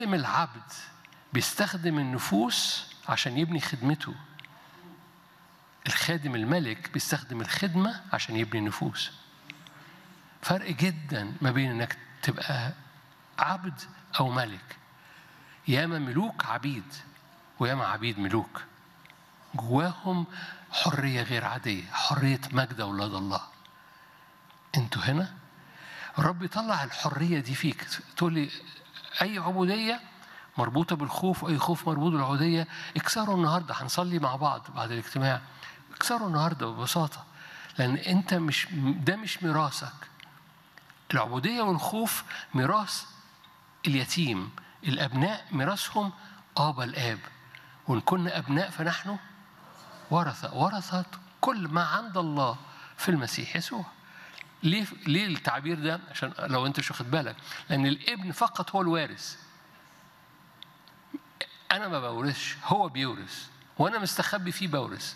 العبد بيستخدم النفوس عشان يبني خدمته الخادم الملك بيستخدم الخدمة عشان يبني نفوس فرق جدا ما بين انك تبقى عبد او ملك ياما ملوك عبيد وياما عبيد ملوك جواهم حرية غير عادية حرية مجد أولاد الله أنتوا هنا الرب يطلع الحرية دي فيك تقول لي أي عبودية مربوطة بالخوف وأي خوف مربوط بالعبودية اكسروا النهاردة هنصلي مع بعض بعد الاجتماع اكسروا النهاردة ببساطة لأن أنت مش ده مش ميراثك العبودية والخوف ميراث اليتيم الأبناء ميراثهم آبا الآب وإن كنا أبناء فنحن ورثة ورثة كل ما عند الله في المسيح يسوع ليه ليه التعبير ده عشان لو انت مش واخد بالك لان الابن فقط هو الوارث انا ما بورثش هو بيورث وانا مستخبي فيه بورث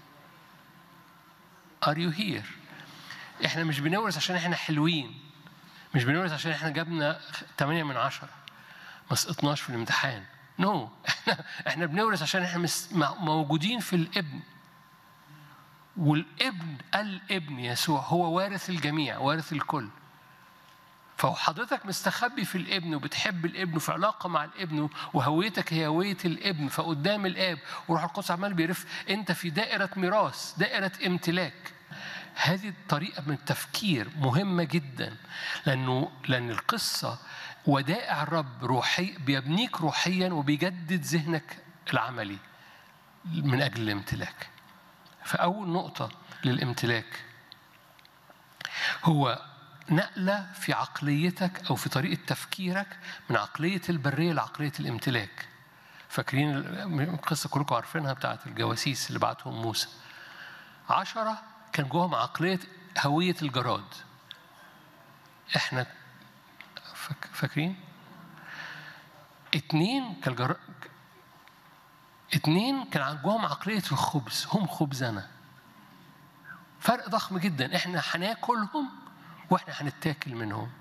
Are you here؟ احنا مش بنورث عشان احنا حلوين مش بنورث عشان احنا جبنا 8 من 10 ما سقطناش في الامتحان نو no. احنا احنا بنورث عشان احنا مس- موجودين في الابن والابن الابن يسوع هو وارث الجميع وارث الكل فحضرتك مستخبي في الابن وبتحب الابن وفي علاقه مع الابن وهويتك هي هويه الابن فقدام الاب وروح القدس عمال بيرف انت في دائره ميراث دائره امتلاك هذه الطريقه من التفكير مهمه جدا لانه لان القصه ودائع الرب روحي بيبنيك روحيا وبيجدد ذهنك العملي من اجل الامتلاك فاول نقطه للامتلاك هو نقلة في عقليتك أو في طريقة تفكيرك من عقلية البرية لعقلية الامتلاك فاكرين القصة كلكم عارفينها بتاعت الجواسيس اللي بعتهم موسى عشرة كان جواهم عقلية هوية الجراد احنا فاك- فاكرين اتنين كان جر... اتنين كان جواهم عقلية الخبز هم خبزنا فرق ضخم جدا احنا هناكلهم واحنا هنتاكل منهم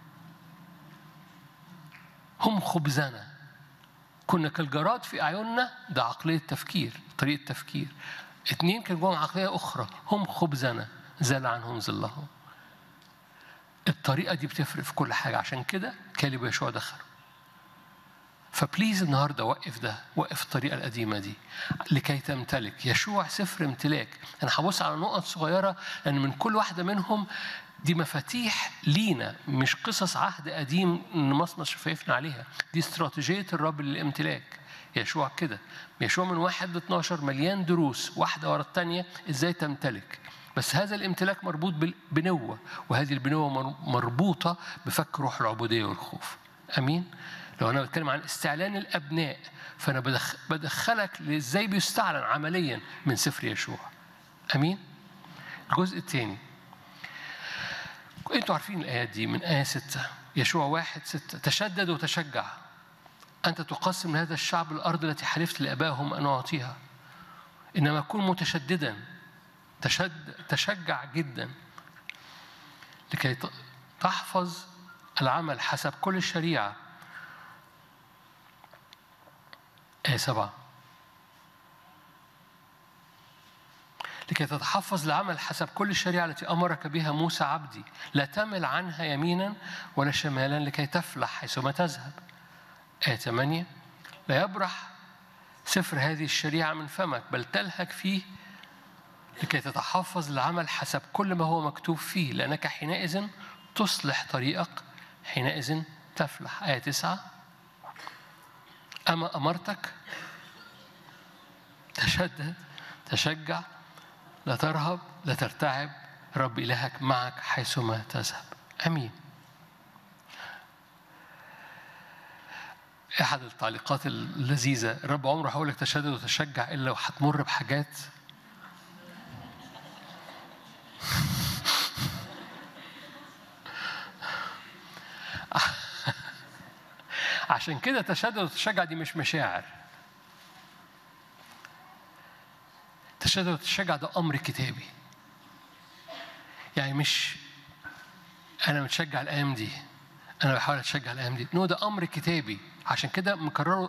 هم خبزنا كنا كالجراد في اعيننا ده عقليه تفكير طريقه تفكير اتنين كان جواهم عقليه اخرى هم خبزنا زال عنهم ظلهم الطريقه دي بتفرق في كل حاجه عشان كده كالب يشوع دخلوا فبليز النهارده وقف ده وقف الطريقه القديمه دي لكي تمتلك يشوع سفر امتلاك انا هبص على نقط صغيره لان من كل واحده منهم دي مفاتيح لينا مش قصص عهد قديم نمصمص شفايفنا عليها دي استراتيجيه الرب للامتلاك يشوع كده يشوع من واحد ل 12 مليان دروس واحده ورا الثانيه ازاي تمتلك بس هذا الامتلاك مربوط بالبنوه وهذه البنوه مر- مربوطه بفك روح العبوديه والخوف امين لو انا بتكلم عن استعلان الابناء فانا بدخ بدخلك لازاي بيستعلن عمليا من سفر يشوع امين الجزء الثاني انتوا عارفين الايات دي من ايه ستة يشوع واحد ستة تشدد وتشجع انت تقسم هذا الشعب الارض التي حلفت لابائهم ان اعطيها انما كن متشددا تشد تشجع جدا لكي ت- تحفظ العمل حسب كل الشريعه آية سبعة لكي تتحفظ العمل حسب كل الشريعة التي أمرك بها موسى عبدي لا تمل عنها يمينا ولا شمالا لكي تفلح حيثما تذهب آية 8 لا يبرح سفر هذه الشريعة من فمك بل تلهك فيه لكي تتحفظ العمل حسب كل ما هو مكتوب فيه لأنك حينئذ تصلح طريقك حينئذ تفلح آية 9 أما أمرتك تشدد تشجع لا ترهب لا ترتعب رب إلهك معك حيثما تذهب أمين أحد التعليقات اللذيذة الرب عمره هقول لك تشدد وتشجع إلا وهتمر بحاجات عشان كده تشدد وتشجع دي مش مشاعر تشدد وتشجع ده أمر كتابي يعني مش أنا متشجع الأيام دي أنا بحاول أتشجع الأيام دي نو ده أمر كتابي عشان كده مكرره